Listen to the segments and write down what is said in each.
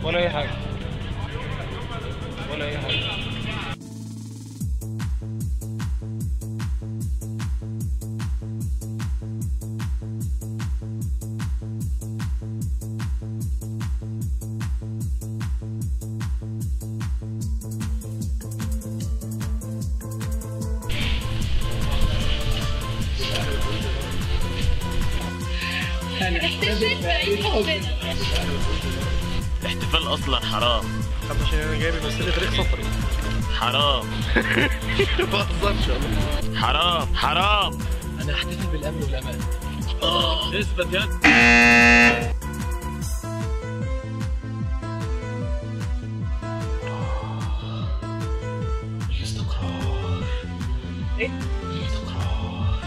ولا اي حاجه ولا اي حاجه الاحتفال اصلا حرام طب عشان انا جاي بيمثل تاريخ سفري حرام ما بهزرش والله حرام حرام انا هحتفل بالامن والامان اثبت يا الاستقرار إيه؟ الاستقرار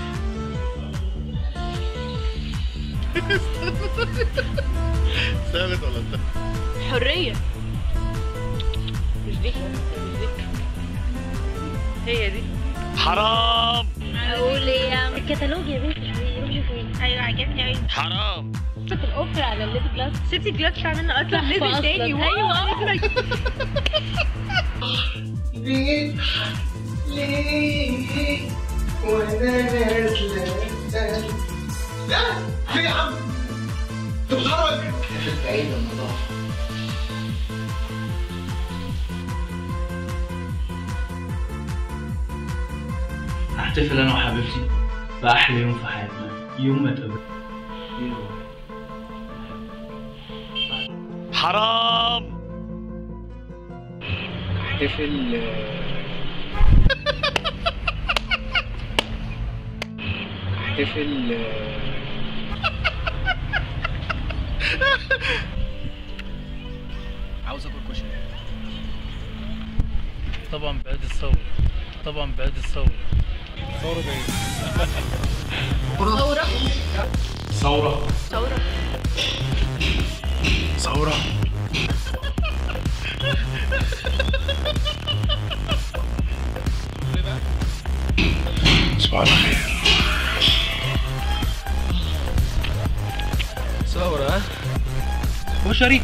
ثابت ولا انت حرية مش دي مش دي هي دي حرام اقول ايه الكتالوج يا بنتي يروح فين؟ ايوه عجبني قوي حرام شفت الاوفر على الليب جلاس شفتي الجلاس بتاع منه اصلا تحفة ليفل أصلاً. تاني أيوة. ليه ليه وانا نازله لا ليه يا عم انت بتتحرك في عيد رمضان هحتفل انا وحبيبتي باحلى يوم في حياتنا يوم ما اتقابلنا حرام احتفل احتفل عاوز اكل كشري طبعا بعد الثورة طبعا بعد الثورة ثورة ايه؟ ثورة ثورة ثورة ثورة صباح الخير ثورة ها؟ كشري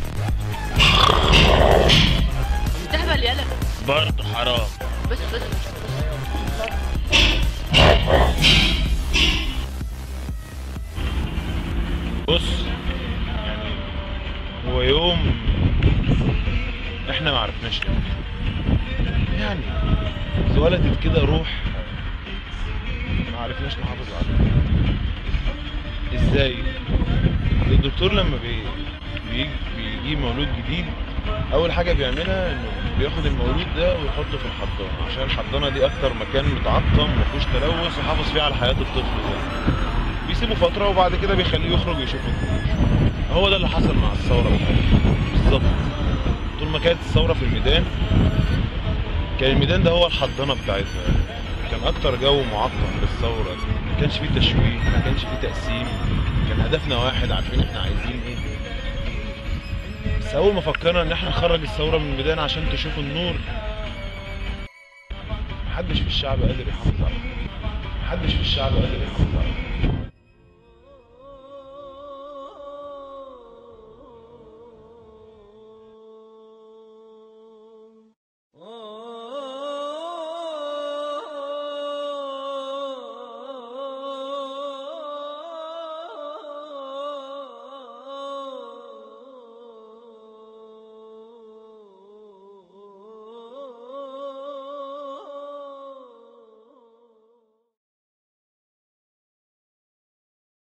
تهبل يلا برضه حرام بس بس بص يعني هو يوم احنا ما عرفناش ليه يعني اتولدت كده روح ما عرفناش نحافظ عليها ازاي الدكتور لما بي... بيجي بيجيب مولود جديد اول حاجه بيعملها انه بياخد المولود ده ويحطه في الحضانه عشان الحضانه دي اكتر مكان متعقم ما فيهوش تلوث يحافظ فيه على حياه الطفل ده بيسيبه فتره وبعد كده بيخليه يخرج يشوف الجيوش هو ده اللي حصل مع الثوره بتاعتنا بالظبط طول ما كانت الثوره في الميدان كان الميدان ده هو الحضانه بتاعتها كان اكتر جو معقم للثوره ما كانش فيه تشويه ما كانش فيه تقسيم كان هدفنا واحد عارفين احنا عايزين ايه بس اول ما فكرنا ان احنا نخرج الثوره من الميدان عشان تشوفوا النور محدش في الشعب قادر يحافظ عليها محدش في الشعب قادر يحافظ عليها